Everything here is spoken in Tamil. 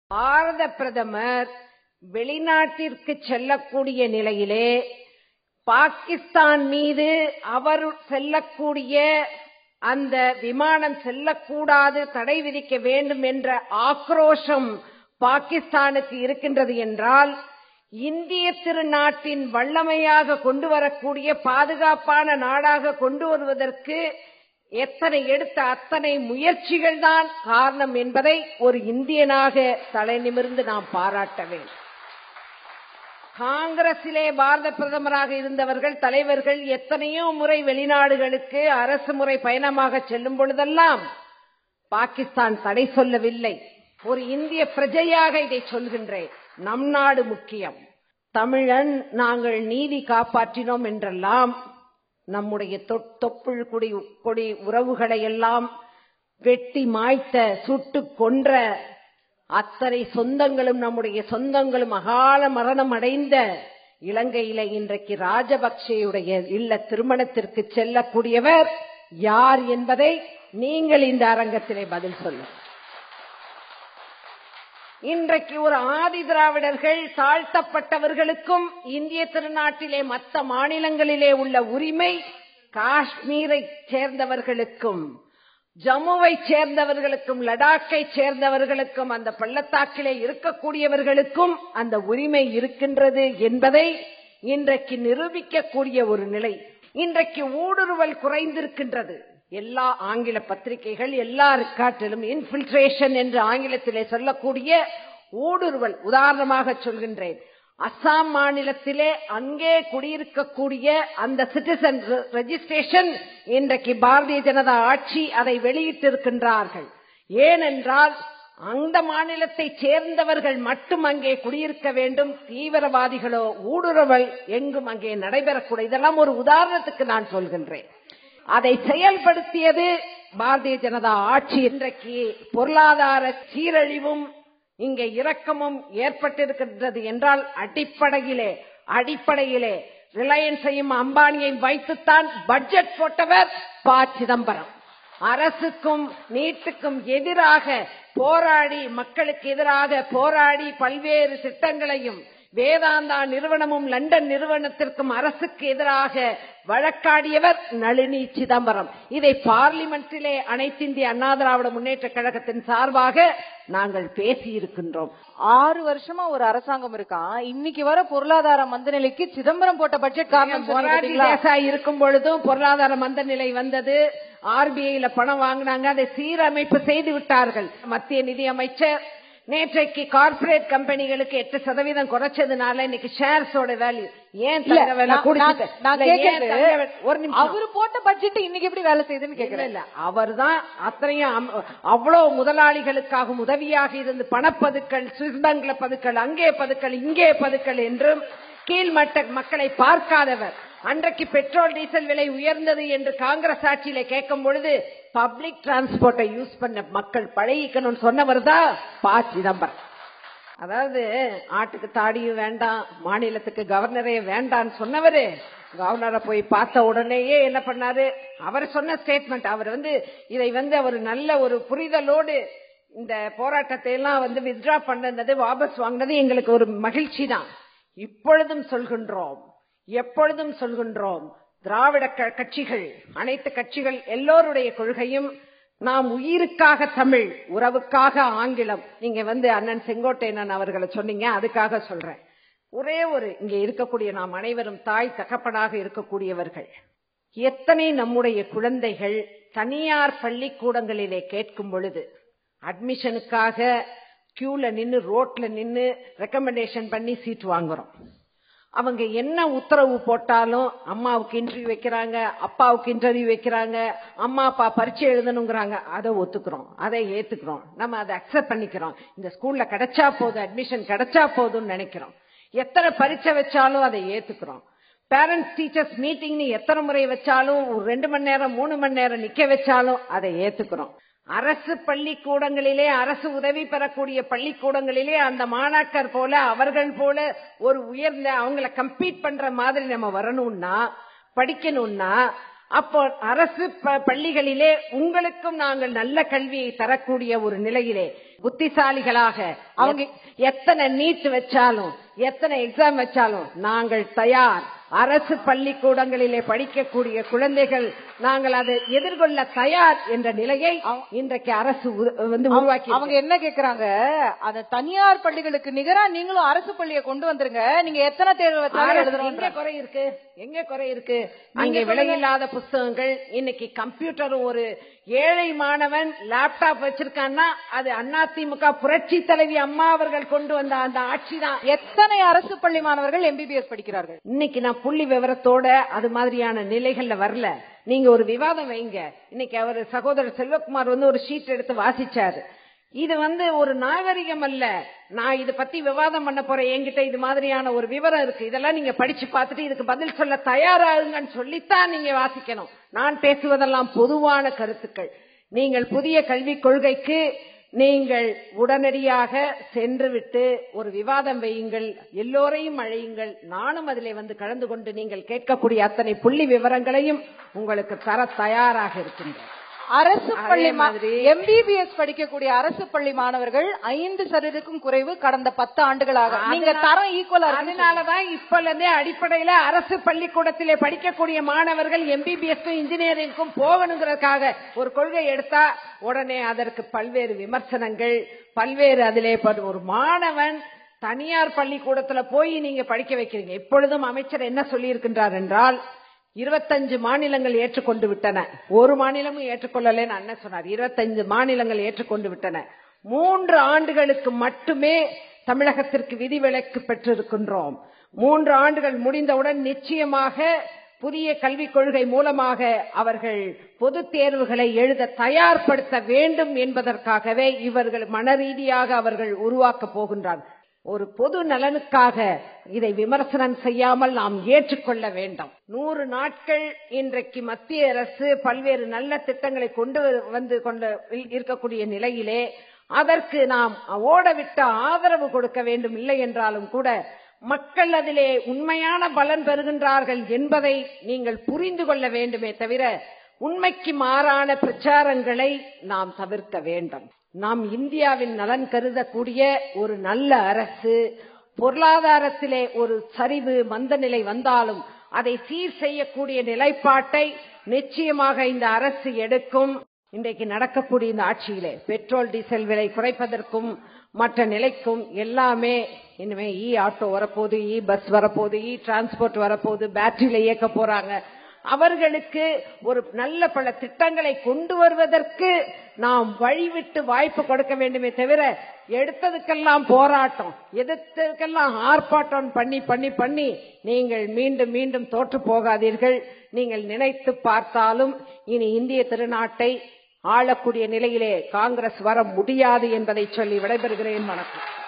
பாரத பிரதமர் வெளிநாட்டிற்கு செல்லக்கூடிய நிலையிலே பாகிஸ்தான் மீது அவர் செல்லக்கூடிய அந்த விமானம் செல்லக்கூடாது தடை விதிக்க வேண்டும் என்ற ஆக்ரோஷம் பாகிஸ்தானுக்கு இருக்கின்றது என்றால் இந்திய திருநாட்டின் வல்லமையாக கொண்டு வரக்கூடிய பாதுகாப்பான நாடாக கொண்டு வருவதற்கு எத்தனை எடுத்த அத்தனை முயற்சிகள் தான் காரணம் என்பதை ஒரு இந்தியனாக தலை நிமிர்ந்து நாம் பாராட்ட வேண்டும் காங்கிரசிலே பாரத பிரதமராக இருந்தவர்கள் தலைவர்கள் எத்தனையோ முறை வெளிநாடுகளுக்கு அரசு முறை பயணமாக செல்லும் பொழுதெல்லாம் பாகிஸ்தான் தடை சொல்லவில்லை ஒரு இந்திய பிரஜையாக இதை சொல்கின்றேன் நம் நாடு முக்கியம் தமிழன் நாங்கள் நீதி காப்பாற்றினோம் என்றெல்லாம் நம்முடைய தொப்புள் குடி கொடி உறவுகளை எல்லாம் வெட்டி மாய்த்த சுட்டு கொன்ற அத்தனை சொந்தங்களும் நம்முடைய சொந்தங்களும் அகால மரணம் அடைந்த இலங்கையில இன்றைக்கு ராஜபக்சேயுடைய இல்ல திருமணத்திற்கு செல்லக்கூடியவர் யார் என்பதை நீங்கள் இந்த அரங்கத்திலே பதில் சொல்லுங்கள் இன்றைக்கு ஒரு ஆதி திராவிடர்கள் தாழ்த்தப்பட்டவர்களுக்கும் இந்திய திருநாட்டிலே மற்ற மாநிலங்களிலே உள்ள உரிமை காஷ்மீரை சேர்ந்தவர்களுக்கும் ஜம்முவை சேர்ந்தவர்களுக்கும் லடாக்கை சேர்ந்தவர்களுக்கும் அந்த பள்ளத்தாக்கிலே இருக்கக்கூடியவர்களுக்கும் அந்த உரிமை இருக்கின்றது என்பதை இன்றைக்கு நிரூபிக்கக்கூடிய ஒரு நிலை இன்றைக்கு ஊடுருவல் குறைந்திருக்கின்றது எல்லா ஆங்கில பத்திரிகைகள் எல்லா ரெக்கார்டிலும் இன்பில்ட்ரேஷன் என்று ஆங்கிலத்திலே சொல்லக்கூடிய ஊடுருவல் உதாரணமாக சொல்கின்றேன் அஸ்ஸாம் மாநிலத்திலே அங்கே குடியிருக்கக்கூடிய அந்த சிட்டிசன் ரெஜிஸ்ட்ரேஷன் இன்றைக்கு பாரதிய ஜனதா ஆட்சி அதை வெளியிட்டிருக்கின்றார்கள் ஏனென்றால் அந்த மாநிலத்தை சேர்ந்தவர்கள் மட்டும் அங்கே குடியிருக்க வேண்டும் தீவிரவாதிகளோ ஊடுருவல் எங்கும் அங்கே நடைபெறக்கூடாது இதெல்லாம் ஒரு உதாரணத்துக்கு நான் சொல்கின்றேன் அதை செயல்படுத்தியது பாரதிய ஜனதா ஆட்சி இன்றைக்கு பொருளாதார சீரழிவும் இங்கே இரக்கமும் ஏற்பட்டிருக்கின்றது என்றால் அடிப்படையிலே அடிப்படையிலே ரிலையன்ஸையும் அம்பானியையும் வைத்துத்தான் பட்ஜெட் போட்டவர் ப சிதம்பரம் அரசுக்கும் நீட்டுக்கும் எதிராக போராடி மக்களுக்கு எதிராக போராடி பல்வேறு திட்டங்களையும் வேதாந்தா நிறுவனமும் லண்டன் நிறுவனத்திற்கும் அரசுக்கு எதிராக வழக்காடியவர் நளினி சிதம்பரம் இதை பார்லிமெண்டிலே அனைத்திந்திய அண்ணா திராவிட முன்னேற்ற கழகத்தின் சார்பாக நாங்கள் பேசியிருக்கின்றோம் ஆறு வருஷமா ஒரு அரசாங்கம் இருக்கான் இன்னைக்கு வர பொருளாதார மந்தநிலைக்கு சிதம்பரம் போட்ட பட்ஜெட் காரணம் சொன்னீங்க மொரார்ஜி பாத்தீங்களா? தேசாய் இருக்கும் பொழுதும் பொருளாதார மந்த நிலை வந்தது ஆர்பிஐல பணம் வாங்கினாங்க அதை சீரமைப்பு செய்து விட்டார்கள் மத்திய நிதி அமைச்சர் நேற்றைக்கு கார்ப்பரேட் கம்பெனிகளுக்கு எட்டு சதவீதம் குறைச்சதுனால இன்னைக்கு ஷேர்ஸோட வேல்யூ ஏன் இல்ல, தங்க விலை நான்- கூடிச்சு? நான் நான் இல்ல, ஏன் கேக்குறது, தங்க விலை- ஒரு நிமிஷம் அவரு போட்ட பட்ஜெட் இன்னைக்கு எப்படி வேலை செய்யுதுன்னு இல்ல கேக்குறேன் இல்ல அவர்தான் அத்தனையும் அம்- அவ்வளவு முதலாளிகளுக்காக உதவியாக இருந்து பணப்பதுக்கள் சுவிஸ் பேங்க்ல பதுக்கள் அங்கே பதுக்கள் இங்கே பதுக்கள் என்றும் கீழ்மட்ட மக்களை பார்க்காதவர் அன்றைக்கு பெட்ரோல் டீசல் விலை உயர்ந்தது என்று காங்கிரஸ் ஆட்சியில கேட்கும் பொழுது பப்ளிக் டிரான்ஸ்போர்ட்டை யூஸ் பண்ண மக்கள் பழகிக்கணும்னு சொன்னவர் தான் ப சிதம்பரம் அதாவது ஆட்டுக்கு தாடியும் வேண்டாம் மாநிலத்துக்கு கவர்னரே வேண்டான்னு சொன்னவரு கவர்னரை போய் பார்த்த உடனேயே என்ன பண்ணாரு அவர் சொன்ன ஸ்டேட்மெண்ட் அவர் வந்து இதை வந்து அவர் நல்ல ஒரு புரிதலோடு இந்த போராட்டத்தை எல்லாம் வந்து வித்ரா பண்ணது வாபஸ் வாங்கினது எங்களுக்கு ஒரு மகிழ்ச்சி தான் இப்பொழுதும் சொல்கின்றோம் எப்பொழுதும் சொல்கின்றோம் திராவிட க- கட்சிகள் அனைத்து கட்சிகள் எல்லோருடைய கொள்கையும் நாம் உயிருக்காக தமிழ் உறவுக்காக ஆங்கிலம் நீங்க வந்து அண்ணன் செங்கோட்டையன் அவர்களை சொன்னீங்க அதுக்காக சொல்றேன் ஒரே ஒரு இங்க இருக்கக்கூடிய நாம் அனைவரும் தாய் தகப்பனாக இருக்கக்கூடியவர்கள் எத்தனை நம்முடைய குழந்தைகள் தனியார் பள்ளிக்கூடங்களிலே கேட்கும் பொழுது அட்மிஷனுக்காக கியூல நின்னு ரோட்ல நின்னு ரெக்கமெண்டேஷன் பண்ணி சீட் வாங்குறோம் அவங்க என்ன உத்தரவு போட்டாலும் அம்மாவுக்கு இன்டர்வியூ வைக்கிறாங்க அப்பாவுக்கு இன்டர்வியூ வைக்கிறாங்க அம்மா அப்பா பரீட்சை எழுதணுங்கிறாங்க அதை ஒத்துக்கிறோம் அதை ஏத்துக்கிறோம் நம்ம அதை அக்செப்ட் பண்ணிக்கிறோம் இந்த ஸ்கூல்ல கிடைச்சா போதும் அட்மிஷன் கிடைச்சா போதும்னு நினைக்கிறோம் எத்தனை பரீட்சை வச்சாலும் அதை ஏத்துக்கிறோம் பேரண்ட்ஸ் டீச்சர்ஸ் மீட்டிங்னு எத்தனை முறை வச்சாலும் ஒரு ரெண்டு மணி நேரம் மூணு மணி நேரம் நிக்க வச்சாலும் அதை ஏத்துக்கிறோம் அரசு பள்ளிக்கூடங்களிலே அரசு உதவி பெறக்கூடிய பள்ளிக்கூடங்களிலே அந்த மாணாக்கர் போல அவர்கள் போல ஒரு உயர்ந்த அவங்கள கம்பீட் பண்ற மாதிரி நம்ம வரணும்னா படிக்கணும்னா அப்போ அரசு ப- பள்ளிகளிலே உங்களுக்கும் நாங்கள் நல்ல கல்வியை தரக்கூடிய ஒரு நிலையிலே புத்திசாலிகளாக அவங்க எத்தனை நீட் வச்சாலும் எத்தனை எக்ஸாம் வச்சாலும் நாங்கள் தயார் அரசு பள்ளிக்கூடங்களிலே படிக்கக்கூடிய குழந்தைகள் நாங்கள் அதை எதிர்கொள்ள தயார் என்ற நிலையை இன்றைக்கு அரசு உரு- வந்து உருவாக்கி அவங்க என்ன கேக்குறாங்க அந்த தனியார் பள்ளிகளுக்கு நிகரா நீங்களும் அரசு பள்ளியை கொண்டு வந்துருங்க நீங்க எத்தனை தேர்வு வச்சாலும் அரசு எழுதுறோம் எங்க குறை இருக்கு எங்க குறை இருக்கு அங்கே விலையில்லாத புஸ்தகங்கள் இன்னைக்கு கம்ப்யூட்டரும் ஒரு ஏழை மாணவன் லேப்டாப் வச்சிருக்கான்னா அது அதிமுக புரட்சி தலைவி அம்மா அவர்கள் கொண்டு வந்த அந்த ஆட்சி தான் எத்தனை அரசு பள்ளி மாணவர்கள் எம்பிபிஎஸ் படிக்கிறார்கள் இன்னைக்கு நான் புள்ளி விவரத்தோட அது மாதிரியான நிலைகள்ல வரல நீங்க ஒரு விவாதம் வைங்க இன்னைக்கு அவர் சகோதரர் செல்வகுமார் வந்து ஒரு ஷீட் எடுத்து வாசிச்சாரு இது வந்து ஒரு நாகரிகம் அல்ல நான் இத பத்தி விவாதம் பண்ண போறேன் என்கிட்ட இது மாதிரியான ஒரு விவரம் இருக்கு இதெல்லாம் நீங்க படிச்சு பார்த்துட்டு இதுக்கு பதில் சொல்ல தயாராகுங்கன்னு சொல்லித்தான் நீங்க வாசிக்கணும் நான் பேசுவதெல்லாம் பொதுவான கருத்துக்கள் நீங்கள் புதிய கல்விக் கொள்கைக்கு நீங்கள் உடனடியாக சென்று விட்டு ஒரு விவாதம் வையுங்கள் எல்லோரையும் அழையுங்கள் நானும் அதிலே வந்து கலந்து கொண்டு நீங்கள் கேட்கக்கூடிய அத்தனை புள்ளி விவரங்களையும் உங்களுக்கு தர தயாராக இருக்கின்றேன் அரசு அதே பள்ளி மாதிரி- எம்பிபிஎஸ் படிக்கக்கூடிய அரசு பள்ளி மாணவர்கள் ஐந்து சதவீதத்துக்கும் குறைவு கடந்த பத்து ஆண்டுகளாக நீங்க தரம் ஈக்குவலா அதனாலதான் இப்பல இருந்தே அடிப்படையில அரசு பள்ளிக்கூடத்திலே படிக்கக்கூடிய மாணவர்கள் எம்பிபிஎஸ் இன்ஜினியரிங்க்கும் போகணுங்கிறதுக்காக ஒரு கொள்கை எடுத்தா உடனே அதற்கு பல்வேறு விமர்சனங்கள் பல்வேறு அதிலே படு- ஒரு மாணவன் தனியார் பள்ளிக்கூடத்துல போய் நீங்க படிக்க வைக்கிறீங்க இப்பொழுதும் அமைச்சர் என்ன சொல்லியிருக்கின்றார் என்றால் இருபத்தஞ்சு மாநிலங்கள் ஏற்றுக்கொண்டு விட்டன ஒரு மாநிலமும் ஏற்றுக்கொள்ளலன்னு அண்ணன் சொன்னார் இருபத்தஞ்சு மாநிலங்கள் ஏற்றுக்கொண்டு விட்டன மூன்று ஆண்டுகளுக்கு மட்டுமே தமிழகத்திற்கு விதிவிலக்கு பெற்றிருக்கின்றோம் மூன்று ஆண்டுகள் முடிந்தவுடன் நிச்சயமாக புதிய கல்விக் கொள்கை மூலமாக அவர்கள் பொதுத் தேர்வுகளை எழுத தயார்படுத்த வேண்டும் என்பதற்காகவே இவர்கள் மனரீதியாக அவர்கள் உருவாக்கப் போகின்றார்கள் ஒரு பொது நலனுக்காக இதை விமர்சனம் செய்யாமல் நாம் ஏற்றுக்கொள்ள வேண்டும் நூறு நாட்கள் இன்றைக்கு மத்திய அரசு பல்வேறு நல்ல திட்டங்களை கொண்டு வந்து கொண்டு இருக்கக்கூடிய நிலையிலே அதற்கு நாம் ஓடவிட்ட ஆதரவு கொடுக்க வேண்டும் இல்லை என்றாலும் கூட மக்கள் அதிலே உண்மையான பலன் பெறுகின்றார்கள் என்பதை நீங்கள் புரிந்து கொள்ள வேண்டுமே தவிர உண்மைக்கு மாறான பிரச்சாரங்களை நாம் தவிர்க்க வேண்டும் நாம் இந்தியாவின் நலன் கருதக்கூடிய ஒரு நல்ல அரசு பொருளாதாரத்திலே ஒரு சரிவு மந்த நிலை வந்தாலும் அதை சீர் செய்யக்கூடிய நிலைப்பாட்டை நிச்சயமாக இந்த அரசு எடுக்கும் இன்றைக்கு நடக்கக்கூடிய இந்த ஆட்சியிலே பெட்ரோல் டீசல் விலை குறைப்பதற்கும் மற்ற நிலைக்கும் எல்லாமே இனிமே இ ஆட்டோ வரப்போகுது இ பஸ் வரப்போகுது இ டிரான்ஸ்போர்ட் வரப்போகுது பேட்டரியில இயக்க போறாங்க அவர்களுக்கு ஒரு நல்ல பல திட்டங்களை கொண்டு வருவதற்கு நாம் வழிவிட்டு வாய்ப்பு கொடுக்க வேண்டுமே தவிர எடுத்ததுக்கெல்லாம் போராட்டம் எதிர்த்ததுக்கெல்லாம் ஆர்ப்பாட்டம் பண்ணி பண்ணி பண்ணி நீங்கள் மீண்டும் மீண்டும் தோற்று போகாதீர்கள் நீங்கள் நினைத்து பார்த்தாலும் இனி இந்திய திருநாட்டை ஆளக்கூடிய நிலையிலே காங்கிரஸ் வர முடியாது என்பதை சொல்லி விடைபெறுகிறேன் வணக்கம்